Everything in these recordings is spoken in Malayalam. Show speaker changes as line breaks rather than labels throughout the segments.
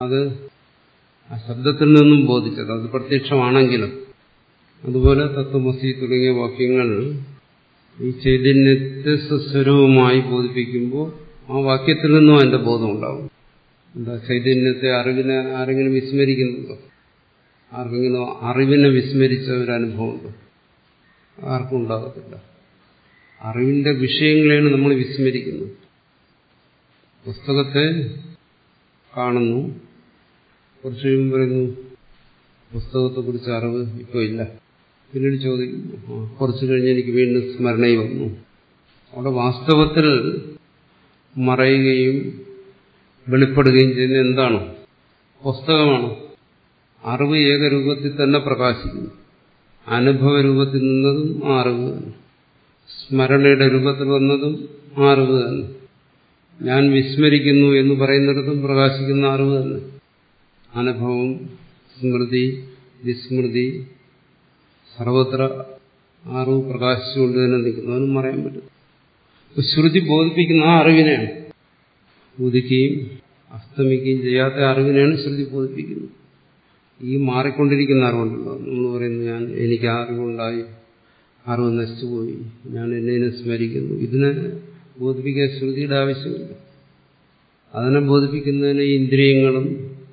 അത് ആ ശബ്ദത്തിൽ നിന്നും ബോധിച്ചത് അത് പ്രത്യക്ഷമാണെങ്കിലും അതുപോലെ തത്വമസി തുടങ്ങിയ വാക്യങ്ങൾ ഈ ചൈതന്യത്തെ സ്വസ്വരൂപമായി ബോധിപ്പിക്കുമ്പോൾ ആ വാക്യത്തിൽ നിന്നും അതിന്റെ ബോധം ഉണ്ടാവും എന്താ ചൈതന്യത്തെ അറിവിനെ ആരെങ്കിലും വിസ്മരിക്കുന്നുണ്ടോ ആർക്കെങ്കിലും അറിവിനെ വിസ്മരിച്ച ഒരു അനുഭവമുണ്ടോ ആർക്കും ഉണ്ടാകത്തില്ല അറിവിന്റെ വിഷയങ്ങളെയാണ് നമ്മൾ വിസ്മരിക്കുന്നത് പുസ്തകത്തെ കാണുന്നു കുറച്ച് കഴിയുമ്പോൾ പറയുന്നു പുസ്തകത്തെക്കുറിച്ച് അറിവ് ഇപ്പോൾ ഇല്ല പിന്നീട് ചോദിക്കുന്നു "ആ, കുറച്ച് കഴിഞ്ഞ് എനിക്ക് വീണ്ടും സ്മരണയിൽ വന്നു അവിടെ വാസ്തവത്തിൽ മറയുകയും വെളിപ്പെടുകയും ചെയ്യുന്ന എന്താണ് പുസ്തകമാണ് അറിവ് ഏകരൂപത്തിൽ തന്നെ പ്രകാശിക്കുന്നു അനുഭവ രൂപത്തിൽ നിന്നതും ആ അറിവ് തന്നെ സ്മരണയുടെ രൂപത്തിൽ വന്നതും ആ അറിവ് തന്നെ ഞാൻ വിസ്മരിക്കുന്നു എന്ന് പറയുന്നിടത്തും പ്രകാശിക്കുന്ന അറിവ് തന്നെ അനുഭവം സ്മൃതി വിസ്മൃതി സർവത്ര അറിവ് പ്രകാശിച്ചുകൊണ്ട് തന്നെ നിൽക്കുന്നു അതൊന്നും പറയാൻ പറ്റും അപ്പൊ ശ്രുതി ബോധിപ്പിക്കുന്ന ആ അറിവിനെയാണ് ഉദിക്കുകയും അസ്തമിക്കുകയും ചെയ്യാത്ത അറിവിനെയാണ് ശ്രുതി ബോധിപ്പിക്കുന്നത് ഈ മാറിക്കൊണ്ടിരിക്കുന്ന അറിവുണ്ടല്ലോ നമ്മൾ പറയുന്നു ഞാൻ എനിക്ക് ആ അറിവുണ്ടായി അറിവ് നശിച്ചുപോയി ഞാൻ എന്നെ സ്മരിക്കുന്നു ഇതിനെ ബോധിപ്പിക്കാൻ ശ്രുതിയുടെ ആവശ്യമില്ല അതിനെ ബോധിപ്പിക്കുന്നതിന് ഈ ഇന്ദ്രിയങ്ങളും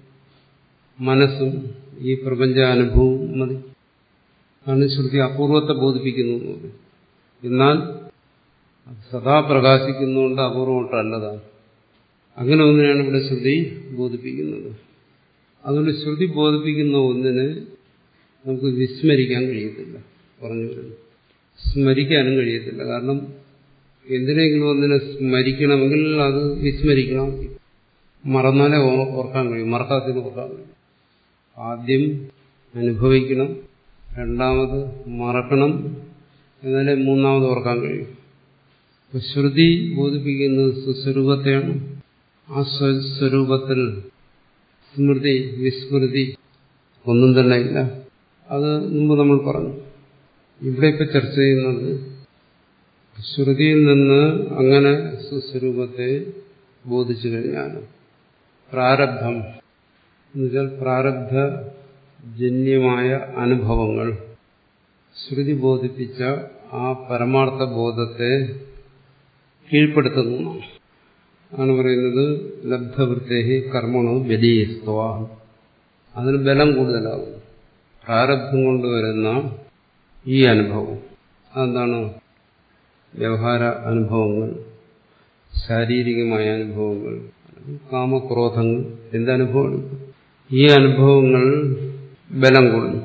മനസ്സും ഈ പ്രപഞ്ചാനുഭവവും മതി ആണ് ശ്രുതി അപൂർവത്തെ ബോധിപ്പിക്കുന്നു എന്ന് പറയും. എന്നാൽ അത് സദാ പ്രകാശിക്കുന്നുകൊണ്ട് അപൂർവമൊട്ടല്ലതാണ് അങ്ങനെ ഒന്നിനാണ് ഇവിടെ ശ്രുതി ബോധിപ്പിക്കുന്നത് അതുകൊണ്ട് ശ്രുതി ബോധിപ്പിക്കുന്ന ഒന്നിനെ നമുക്ക് വിസ്മരിക്കാൻ കഴിയത്തില്ല പറഞ്ഞു വരുന്നു സ്മരിക്കാനും കഴിയത്തില്ല കാരണം എന്തിനെങ്കിലും ഒന്നിനെ സ്മരിക്കണമെങ്കിൽ അത് വിസ്മരിക്കണം മറന്നാലേ ഓ- ഓർക്കാൻ കഴിയും മറക്കാത്തിന് ഓർക്കാൻ കഴിയും ആദ്യം അനുഭവിക്കണം രണ്ടാമത് മറക്കണം എന്നാലേ മൂന്നാമത് ഓർക്കാൻ കഴിയും അപ്പൊ ശ്രുതി ബോധിപ്പിക്കുന്നത് സ്വസ്വരൂപത്തെയാണ് ആ സ്വസ്വരൂപത്തിൽ സ്മൃതി വിസ്മൃതി ഒന്നും തന്നെ ഇല്ല അത് മുമ്പ് നമ്മൾ പറഞ്ഞു ഇവിടെ ഇപ്പൊ ചർച്ച ചെയ്യുന്നത് ശ്രുതിയിൽ നിന്ന് അങ്ങനെ സ്വസ്വരൂപത്തെ ബോധിച്ചു കഴിഞ്ഞാൽ പ്രാരബ്ധം എന്നുവെച്ചാൽ പ്രാരബ്ധജന്യമായ അനുഭവങ്ങൾ ശ്രുതി ബോധിപ്പിച്ച ആ പരമാർത്ഥ ബോധത്തെ കീഴ്പ്പെടുത്തുന്നു ആണ് പറയുന്നത് ലബ്ധവൃത്തേഹി കർമ്മണോ ബലീസ്ത്വ അതിന് ബലം കൂടുതലാകും പ്രാരബ്ധം കൊണ്ടുവരുന്ന ഈ അനുഭവം അതെന്താണ് വ്യവഹാര അനുഭവങ്ങൾ ശാരീരികമായ അനുഭവങ്ങൾ കാമക്രോധങ്ങൾ എന്തനുഭവമാണ് ഈ അനുഭവങ്ങൾ ബലം കൂടുന്നു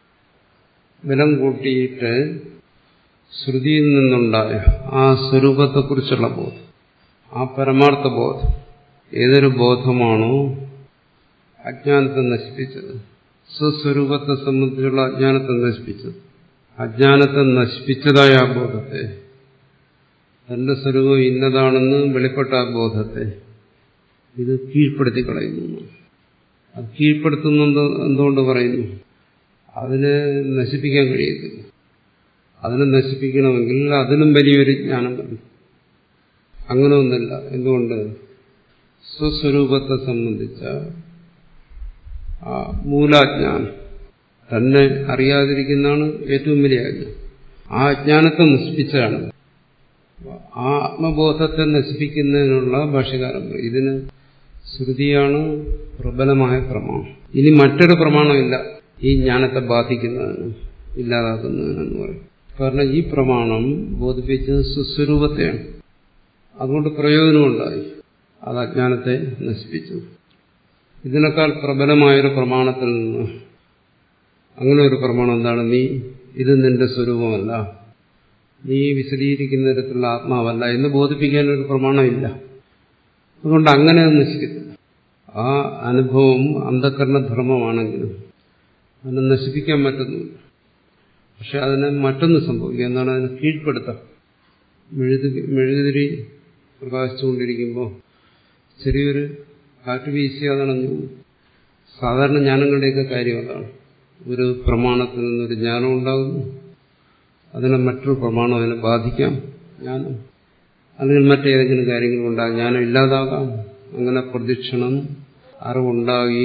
ബലം കൂട്ടിയിട്ട് ശ്രുതിയിൽ നിന്നുണ്ടായ ആ സ്വരൂപത്തെക്കുറിച്ചുള്ള ബോധം ആ പരമാർത്ഥ ബോധം ഏതൊരു ബോധമാണോ അജ്ഞാനത്തെ നശിപ്പിച്ചത് സ്വസ്വരൂപത്തെ സംബന്ധിച്ചുള്ള അജ്ഞാനത്തെ നശിപ്പിച്ചത് അജ്ഞാനത്തെ നശിപ്പിച്ചതായ ആ ബോധത്തെ തന്റെ സ്വരൂപം ഇന്നതാണെന്ന് വെളിപ്പെട്ട ആ ബോധത്തെ ഇത് കീഴ്പ്പെടുത്തി കളയുന്നു അത് കീഴ്പ്പെടുത്തുന്നത് എന്തുകൊണ്ട് പറയുന്നു അതിനെ നശിപ്പിക്കാൻ കഴിയത്തില്ല അതിനെ നശിപ്പിക്കണമെങ്കിൽ അതിനും വലിയൊരു ജ്ഞാനം വേണം അങ്ങനെ ഒന്നല്ല എന്തുകൊണ്ട് സ്വസ്വരൂപത്തെ സംബന്ധിച്ച ആ മൂലാജ്ഞാനം തന്നെ അറിയാതിരിക്കുന്നതാണ് ഏറ്റവും വലിയ അജ്ഞാനം ആ അജ്ഞാനത്തെ നശിപ്പിച്ചതാണ് ആ ആത്മബോധത്തെ നശിപ്പിക്കുന്നതിനുള്ള ഭാഷകാരം പറയും. ഇതിന് ശ്രുതിയാണ് പ്രബലമായ പ്രമാണം ഇനി മറ്റൊരു പ്രമാണമില്ല ഈ ജ്ഞാനത്തെ ബാധിക്കുന്നതിന് ഇല്ലാതാക്കുന്നതിനെന്ന് പറയും കാരണം ഈ പ്രമാണം ബോധിപ്പിച്ചത് സുസ്വരൂപത്തെയാണ് അതുകൊണ്ട് പ്രയോജനമുണ്ടായി അത് അജ്ഞാനത്തെ നശിപ്പിച്ചു ഇതിനേക്കാൾ പ്രബലമായൊരു പ്രമാണത്തിൽ നിന്ന് അങ്ങനെ ഒരു പ്രമാണം എന്താണ് നീ ഇത് നിന്റെ സ്വരൂപമല്ല നീ വിശദീകരിക്കുന്ന തരത്തിലുള്ള ആത്മാവല്ല എന്ന് ബോധിപ്പിക്കാൻ ഒരു പ്രമാണമില്ല അതുകൊണ്ട് അങ്ങനെ അത് നശിക്കത്തില്ല ആ അനുഭവം അന്ധകരണധർമ്മമാണെങ്കിലും അതിനെ നശിപ്പിക്കാൻ പറ്റുന്നില്ല പക്ഷെ അതിനെ മറ്റൊന്ന് സംഭവിക്കുക എന്താണ് അതിനെ കീഴ്പ്പെടുത്താം മെഴുതി മെഴുകുതിരി പ്രകാശിച്ചുകൊണ്ടിരിക്കുമ്പോൾ ചെറിയൊരു കാറ്റ് വീശി അതണഞ്ഞു സാധാരണ ജ്ഞാനങ്ങളുടെയൊക്കെ കാര്യം അതാണ് ഒരു പ്രമാണത്തിൽ നിന്നൊരു ജ്ഞാനം ഉണ്ടാകുന്നു അതിനെ മറ്റൊരു പ്രമാണം അതിനെ ബാധിക്കാം ജ്ഞാനം അല്ലെങ്കിൽ മറ്റേതെങ്കിലും കാര്യങ്ങളുണ്ടാകും ജ്ഞാനം ഇല്ലാതാകാം അങ്ങനെ പ്രദക്ഷിണം അറിവുണ്ടാകുകയും